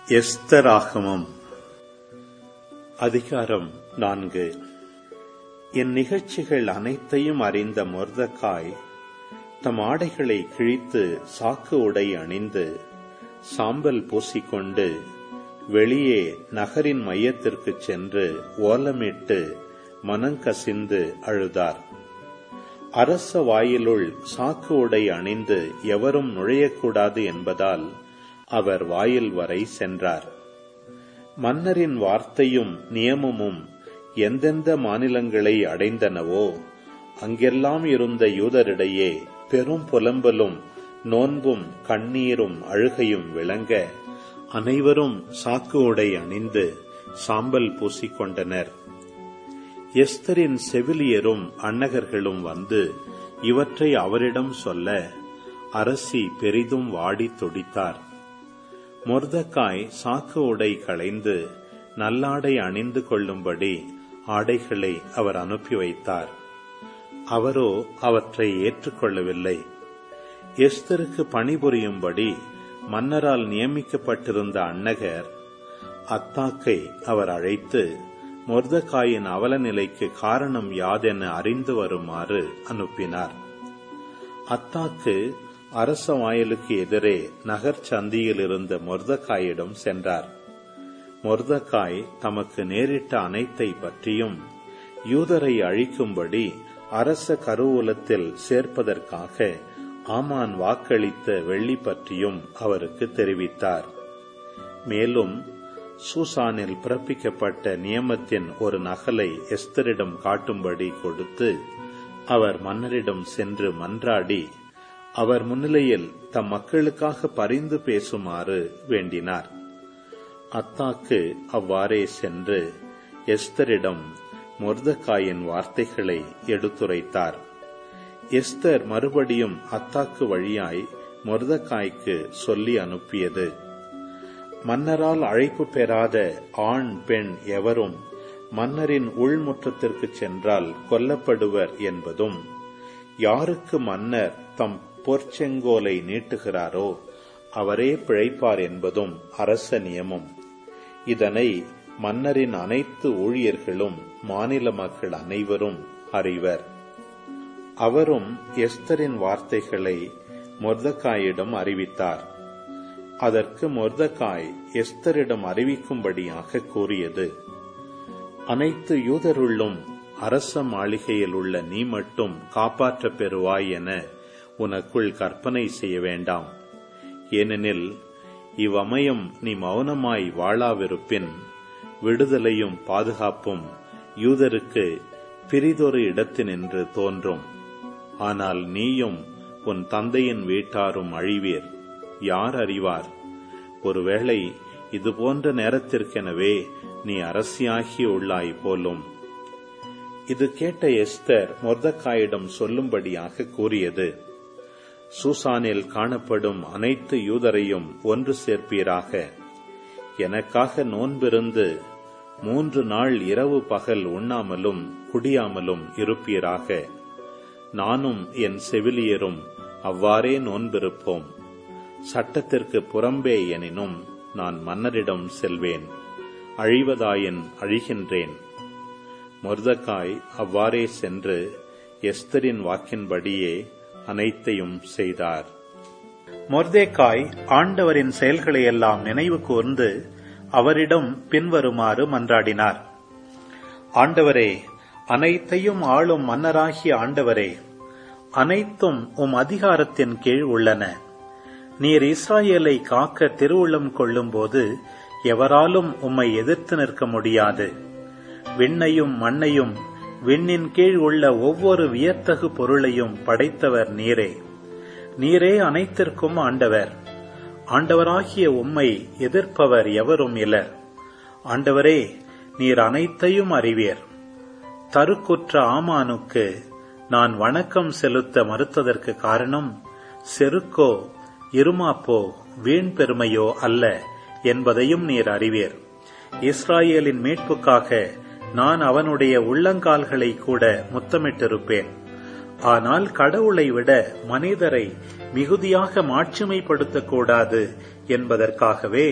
எஸ்தராகமம் அதிகாரம் நான்கு இந்நிகழ்ச்சிகள் அனைத்தையும் அறிந்த மொர்தக்காய் தம் ஆடைகளை கிழித்து சாக்கு உடை அணிந்து சாம்பல் பூசிக்கொண்டு வெளியே நகரின் மையத்திற்குச் சென்று ஓலமிட்டு மனங்கசிந்து அழுதார் அரச வாயிலுள் சாக்கு உடை அணிந்து எவரும் நுழையக்கூடாது என்பதால் அவர் வாயில் வரை சென்றார் மன்னரின் வார்த்தையும் நியமமும் எந்தெந்த மாநிலங்களை அடைந்தனவோ அங்கெல்லாம் இருந்த யூதரிடையே பெரும் புலம்பலும் நோன்பும் கண்ணீரும் அழுகையும் விளங்க அனைவரும் சாக்கு உடை அணிந்து சாம்பல் பூசிக்கொண்டனர் எஸ்தரின் செவிலியரும் அன்னகர்களும் வந்து இவற்றை அவரிடம் சொல்ல அரசி பெரிதும் வாடி துடித்தார் மொர்தக்காய் சாக்கு உடை களைந்து நல்லாடை அணிந்து கொள்ளும்படி ஆடைகளை அவர் அனுப்பி வைத்தார் அவரோ அவற்றை ஏற்றுக்கொள்ளவில்லை எஸ்தருக்கு பணிபுரியும்படி மன்னரால் நியமிக்கப்பட்டிருந்த அன்னகர் அத்தாக்கை அவர் அழைத்து மொர்தக்காயின் அவல நிலைக்கு காரணம் யாதென அறிந்து வருமாறு அனுப்பினார் அத்தாக்கு அரச வாயிலுக்கு எதிரே நகர் சந்தியில் இருந்த மொர்தக்காயிடம் சென்றார் மொர்தக்காய் தமக்கு நேரிட்ட அனைத்தை பற்றியும் யூதரை அழிக்கும்படி அரச கருவூலத்தில் சேர்ப்பதற்காக ஆமான் வாக்களித்த வெள்ளி பற்றியும் அவருக்கு தெரிவித்தார் மேலும் சூசானில் பிறப்பிக்கப்பட்ட நியமத்தின் ஒரு நகலை எஸ்தரிடம் காட்டும்படி கொடுத்து அவர் மன்னரிடம் சென்று மன்றாடி அவர் முன்னிலையில் தம் மக்களுக்காக பரிந்து பேசுமாறு வேண்டினார் அத்தாக்கு அவ்வாறே சென்று எஸ்தரிடம் மொர்தக்காயின் வார்த்தைகளை எடுத்துரைத்தார் எஸ்தர் மறுபடியும் அத்தாக்கு வழியாய் மொர்தக்காய்க்கு சொல்லி அனுப்பியது மன்னரால் அழைப்பு பெறாத ஆண் பெண் எவரும் மன்னரின் உள்முற்றத்திற்கு சென்றால் கொல்லப்படுவர் என்பதும் யாருக்கு மன்னர் தம் பொற்செங்கோலை நீட்டுகிறாரோ அவரே பிழைப்பார் என்பதும் அரச நியமம் இதனை மன்னரின் அனைத்து ஊழியர்களும் மாநில மக்கள் அனைவரும் அறிவர் அவரும் எஸ்தரின் வார்த்தைகளை மொர்தக்காயிடம் அறிவித்தார் அதற்கு மொர்தக்காய் எஸ்தரிடம் அறிவிக்கும்படியாக கூறியது அனைத்து யூதருள்ளும் அரச மாளிகையில் உள்ள நீ மட்டும் காப்பாற்ற பெறுவாய் என உனக்குள் கற்பனை செய்ய வேண்டாம் ஏனெனில் இவ்வமயம் நீ மௌனமாய் வாழாவிருப்பின் விடுதலையும் பாதுகாப்பும் யூதருக்கு பிரிதொரு இடத்தினின்று தோன்றும் ஆனால் நீயும் உன் தந்தையின் வீட்டாரும் அழிவீர் யார் அறிவார் ஒருவேளை இது போன்ற நேரத்திற்கெனவே நீ அரசியாகி உள்ளாய் போலும் இது கேட்ட எஸ்தர் மொர்தக்காயிடம் சொல்லும்படியாக கூறியது சூசானில் காணப்படும் அனைத்து யூதரையும் ஒன்று சேர்ப்பீராக எனக்காக நோன்பிருந்து மூன்று நாள் இரவு பகல் உண்ணாமலும் குடியாமலும் இருப்பீராக நானும் என் செவிலியரும் அவ்வாறே நோன்பிருப்போம் சட்டத்திற்கு புறம்பே எனினும் நான் மன்னரிடம் செல்வேன் அழிவதாயின் அழிகின்றேன் மொர்தக்காய் அவ்வாறே சென்று எஸ்தரின் வாக்கின்படியே அனைத்தையும் செய்தார் மொர்தேக்காய் ஆண்டவரின் செயல்களை எல்லாம் நினைவு கூர்ந்து அவரிடம் பின்வருமாறு மன்றாடினார் ஆண்டவரே அனைத்தையும் ஆளும் மன்னராகிய ஆண்டவரே அனைத்தும் உம் அதிகாரத்தின் கீழ் உள்ளன நீர் இஸ்ராயேலை காக்க திருவுள்ளம் கொள்ளும்போது எவராலும் உம்மை எதிர்த்து நிற்க முடியாது விண்ணையும் மண்ணையும் விண்ணின் கீழ் உள்ள ஒவ்வொரு வியத்தகு பொருளையும் படைத்தவர் நீரே நீரே அனைத்திற்கும் ஆண்டவர் ஆண்டவராகிய உம்மை எதிர்ப்பவர் எவரும் இலர் ஆண்டவரே நீர் அனைத்தையும் அறிவீர் தருக்குற்ற ஆமானுக்கு நான் வணக்கம் செலுத்த மறுத்ததற்கு காரணம் செருக்கோ இருமாப்போ வீண் பெருமையோ அல்ல என்பதையும் நீர் அறிவீர் இஸ்ராயேலின் மீட்புக்காக நான் அவனுடைய உள்ளங்கால்களை கூட முத்தமிட்டிருப்பேன் ஆனால் கடவுளை விட மனிதரை மிகுதியாக மாட்சிமைப்படுத்தக்கூடாது என்பதற்காகவே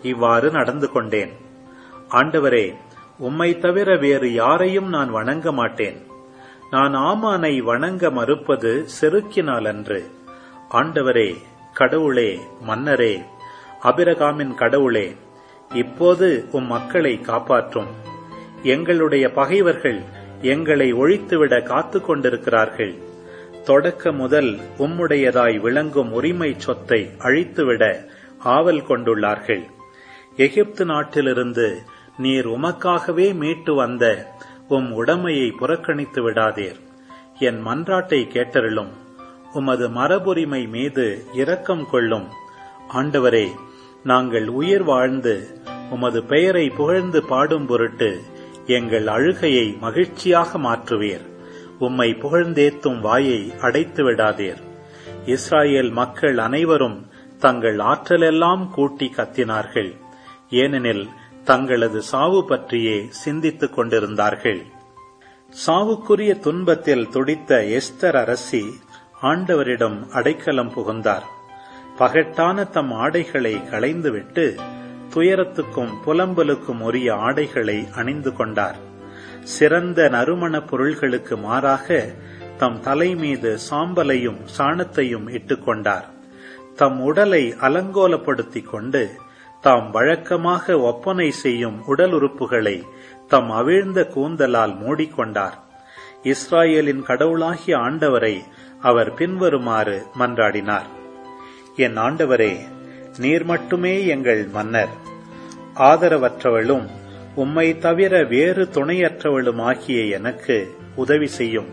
இவ்வாறு நடந்து கொண்டேன் ஆண்டவரே உம்மை தவிர வேறு யாரையும் நான் வணங்க மாட்டேன் நான் ஆமானை வணங்க மறுப்பது செருக்கினால் அன்று ஆண்டவரே கடவுளே மன்னரே அபிரகாமின் கடவுளே இப்போது உம் மக்களை காப்பாற்றும் எங்களுடைய பகைவர்கள் எங்களை ஒழித்துவிட காத்துக் கொண்டிருக்கிறார்கள் தொடக்க முதல் உம்முடையதாய் விளங்கும் உரிமை சொத்தை அழித்துவிட ஆவல் கொண்டுள்ளார்கள் எகிப்து நாட்டிலிருந்து நீர் உமக்காகவே மீட்டு வந்த உம் உடமையை புறக்கணித்து விடாதீர் என் மன்றாட்டை கேட்டருளும் உமது மரபுரிமை மீது இரக்கம் கொள்ளும் ஆண்டவரே நாங்கள் உயிர் வாழ்ந்து உமது பெயரை புகழ்ந்து பாடும் பொருட்டு எங்கள் அழுகையை மகிழ்ச்சியாக மாற்றுவீர் உம்மை புகழ்ந்தேத்தும் வாயை அடைத்து விடாதீர் இஸ்ராயேல் மக்கள் அனைவரும் தங்கள் ஆற்றலெல்லாம் கூட்டி கத்தினார்கள் ஏனெனில் தங்களது சாவு பற்றியே சிந்தித்துக் கொண்டிருந்தார்கள் சாவுக்குரிய துன்பத்தில் துடித்த எஸ்தர் அரசி ஆண்டவரிடம் அடைக்கலம் புகுந்தார் பகட்டான தம் ஆடைகளை களைந்துவிட்டு துயரத்துக்கும் புலம்பலுக்கும் உரிய ஆடைகளை அணிந்து கொண்டார் சிறந்த நறுமணப் பொருள்களுக்கு மாறாக தம் தலை மீது சாம்பலையும் சாணத்தையும் இட்டுக்கொண்டார் தம் உடலை அலங்கோலப்படுத்திக் கொண்டு தாம் வழக்கமாக ஒப்பனை செய்யும் உடல் உறுப்புகளை தம் அவிழ்ந்த கூந்தலால் மூடிக்கொண்டார் இஸ்ராயேலின் கடவுளாகிய ஆண்டவரை அவர் பின்வருமாறு மன்றாடினார் என் ஆண்டவரே நீர் மட்டுமே எங்கள் மன்னர் ஆதரவற்றவளும் உம்மை தவிர வேறு துணையற்றவளுமாகிய எனக்கு உதவி செய்யும்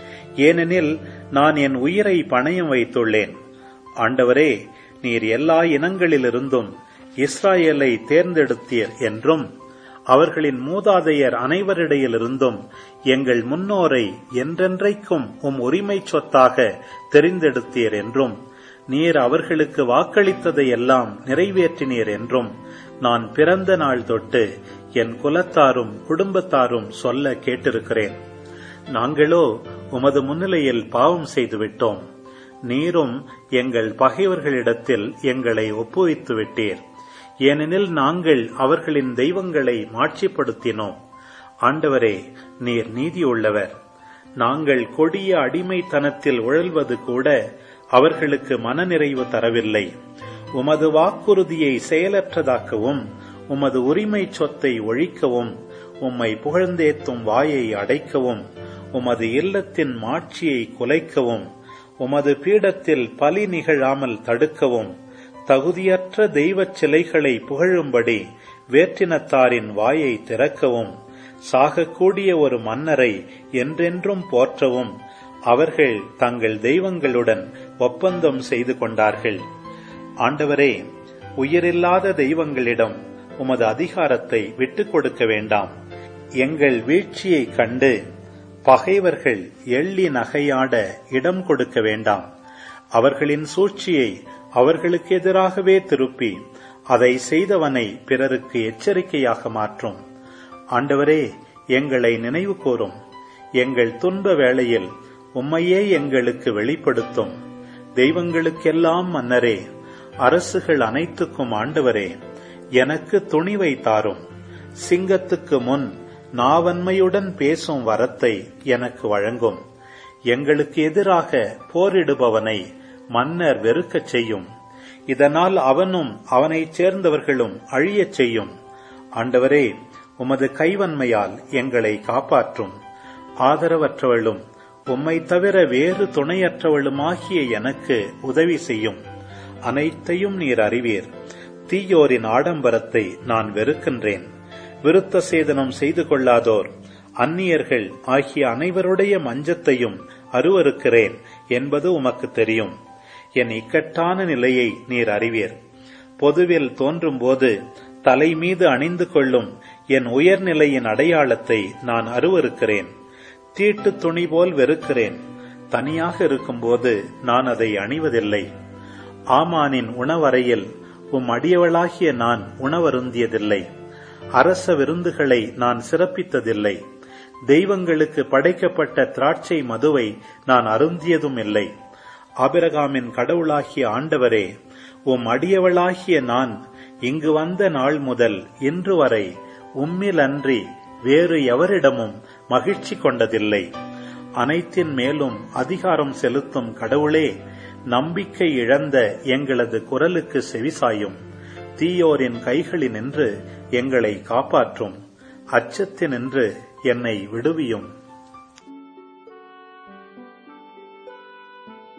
ஏனெனில் நான் என் உயிரை பணயம் வைத்துள்ளேன் ஆண்டவரே நீர் எல்லா இனங்களிலிருந்தும் இஸ்ராயேலை தேர்ந்தெடுத்தீர் என்றும் அவர்களின் மூதாதையர் அனைவரிடையிலிருந்தும் எங்கள் முன்னோரை என்றென்றைக்கும் உம் உரிமை சொத்தாக தெரிந்தெடுத்தீர் என்றும் நீர் அவர்களுக்கு வாக்களித்ததையெல்லாம் நிறைவேற்றினீர் என்றும் நான் பிறந்த நாள் தொட்டு என் குலத்தாரும் குடும்பத்தாரும் சொல்ல கேட்டிருக்கிறேன் நாங்களோ உமது முன்னிலையில் பாவம் செய்துவிட்டோம் நீரும் எங்கள் பகைவர்களிடத்தில் எங்களை ஒப்புவித்து விட்டீர் ஏனெனில் நாங்கள் அவர்களின் தெய்வங்களை மாட்சிப்படுத்தினோம் ஆண்டவரே நீர் நீதியுள்ளவர் நாங்கள் கொடிய அடிமைத்தனத்தில் உழல்வது கூட அவர்களுக்கு மனநிறைவு தரவில்லை உமது வாக்குறுதியை செயலற்றதாக்கவும் உமது உரிமை சொத்தை ஒழிக்கவும் உம்மை புகழ்ந்தேத்தும் வாயை அடைக்கவும் உமது இல்லத்தின் மாட்சியை குலைக்கவும் உமது பீடத்தில் பலி நிகழாமல் தடுக்கவும் தகுதியற்ற தெய்வச் சிலைகளை புகழும்படி வேற்றினத்தாரின் வாயை திறக்கவும் சாகக்கூடிய ஒரு மன்னரை என்றென்றும் போற்றவும் அவர்கள் தங்கள் தெய்வங்களுடன் ஒப்பந்தம் செய்து கொண்டார்கள் ஆண்டவரே உயிரில்லாத தெய்வங்களிடம் உமது அதிகாரத்தை விட்டுக் கொடுக்க வேண்டாம் எங்கள் வீழ்ச்சியை கண்டு பகைவர்கள் எள்ளி நகையாட இடம் கொடுக்க வேண்டாம் அவர்களின் சூழ்ச்சியை அவர்களுக்கு எதிராகவே திருப்பி அதை செய்தவனை பிறருக்கு எச்சரிக்கையாக மாற்றும் ஆண்டவரே எங்களை நினைவு கூறும் எங்கள் துன்ப வேளையில் உம்மையே எங்களுக்கு வெளிப்படுத்தும் தெய்வங்களுக்கெல்லாம் மன்னரே அரசுகள் அனைத்துக்கும் ஆண்டவரே எனக்கு துணிவை தாரும் சிங்கத்துக்கு முன் நாவன்மையுடன் பேசும் வரத்தை எனக்கு வழங்கும் எங்களுக்கு எதிராக போரிடுபவனை மன்னர் வெறுக்கச் செய்யும் இதனால் அவனும் அவனைச் சேர்ந்தவர்களும் அழியச் செய்யும் ஆண்டவரே உமது கைவன்மையால் எங்களை காப்பாற்றும் ஆதரவற்றவளும் உம்மை தவிர வேறு துணையற்றவளுமாகிய எனக்கு உதவி செய்யும் அனைத்தையும் நீர் அறிவீர் தீயோரின் ஆடம்பரத்தை நான் வெறுக்கின்றேன் விருத்த சேதனம் செய்து கொள்ளாதோர் அந்நியர்கள் ஆகிய அனைவருடைய மஞ்சத்தையும் அருவருக்கிறேன் என்பது உமக்கு தெரியும் என் இக்கட்டான நிலையை நீர் அறிவீர் பொதுவில் தோன்றும்போது தலை மீது அணிந்து கொள்ளும் என் உயர்நிலையின் அடையாளத்தை நான் அருவருக்கிறேன் தீட்டு துணி போல் வெறுக்கிறேன் தனியாக இருக்கும்போது நான் அதை அணிவதில்லை ஆமானின் உணவறையில் உம் அடியவளாகிய நான் உணவருந்தியதில்லை அரச விருந்துகளை நான் சிறப்பித்ததில்லை தெய்வங்களுக்கு படைக்கப்பட்ட திராட்சை மதுவை நான் அருந்தியதும் இல்லை ஆபிரகாமின் கடவுளாகிய ஆண்டவரே உம் அடியவளாகிய நான் இங்கு வந்த நாள் முதல் இன்று வரை உம்மிலன்றி வேறு எவரிடமும் மகிழ்ச்சி கொண்டதில்லை அனைத்தின் மேலும் அதிகாரம் செலுத்தும் கடவுளே நம்பிக்கை இழந்த எங்களது குரலுக்கு செவிசாயும் தீயோரின் கைகளினின்று எங்களை காப்பாற்றும் அச்சத்தினின்று என்னை விடுவியும்